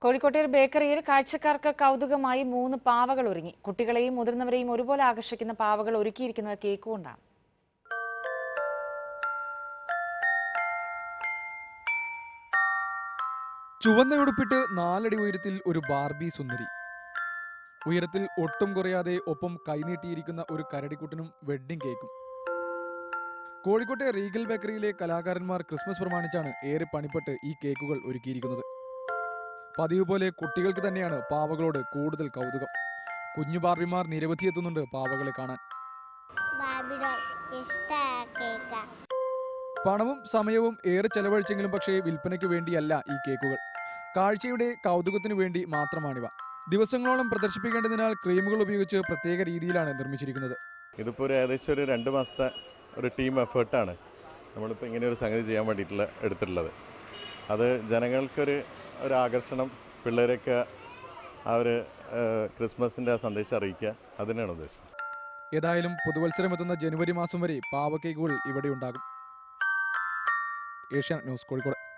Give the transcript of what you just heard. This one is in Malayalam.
കോഴിക്കോട്ടെ ഒരു ബേക്കറിയിൽ കാഴ്ചക്കാർക്ക് കൗതുകമായി മൂന്ന് പാവകൾ ഒരുങ്ങി കുട്ടികളെയും മുതിർന്നവരെയും ഒരുപോലെ ആകർഷിക്കുന്ന പാവകൾ ഒരുക്കിയിരിക്കുന്നത് കേക്ക് കൊണ്ടാണ് ചുവന്നയുടുപ്പിട്ട് നാലടി ഉയരത്തിൽ ഒരു ബാർബി സുന്ദരി ഉയരത്തിൽ ഒട്ടും കുറയാതെ ഒപ്പം കൈനീട്ടിയിരിക്കുന്ന ഒരു കരടിക്കുട്ടനും വെഡ്ഡിംഗ് കേക്കും കോഴിക്കോട്ടെ റീഗൽ ബേക്കറിയിലെ കലാകാരന്മാർ ക്രിസ്മസ് പ്രമാണിച്ചാണ് ഏറെ പണിപ്പെട്ട് ഈ കേക്കുകൾ ഒരുക്കിയിരിക്കുന്നത് പതിവ് പോലെ കുട്ടികൾക്ക് തന്നെയാണ് പാവകളോട് കൂടുതൽ കൗതുകം കുഞ്ഞു ബാർബിമാർ നിരവധി എത്തുന്നുണ്ട് പാവകളെ കാണാൻ ബാബി ഡോൾ ഇഷ്ടമായ കേക്കാ പണവും സമയവും ഏറെ ചെലവഴിച്ചെങ്കിലും പക്ഷേ വിൽപ്പനയ്ക്ക് വേണ്ടിയല്ല ഈ കേക്കുകൾ കാഴ്ചയുടെ കൗതുകത്തിനു വേണ്ടി മാത്രമാണിവ ദിവസങ്ങളോളം പ്രദർശിപ്പിക്കേണ്ടതിനാൽ ക്രീമുകൾ ഉപയോഗിച്ച് പ്രത്യേക രീതിയിലാണ് നിർമ്മിച്ചിരിക്കുന്നത് ഇതിപ്പോൾ ഒരു ഏകദേശം ഒരു രണ്ട് മാസത്തെ ഒരു ടീം എഫേർട്ടാണ് നമ്മളിപ്പോൾ ഇങ്ങനെ ഒരു സംഗതി ചെയ്യാൻ വേണ്ടിയിട്ടുള്ള എടുത്തിട്ടുള്ളത് അത് ജനങ്ങൾക്കൊരു ഒരു ആകർഷണം പിള്ളേരൊക്കെ ആ ഒരു ക്രിസ്മസിൻ്റെ ആ സന്ദേശം അറിയിക്കുക അതിനാണ് ഉദ്ദേശം ഏതായാലും പുതുവത്സരം എത്തുന്ന ജനുവരി മാസം വരെ പാവക്കേക്കുകൾ ഇവിടെ ഉണ്ടാകും ഏഷ്യാനെറ്റ് ന്യൂസ് കോഴിക്കോട്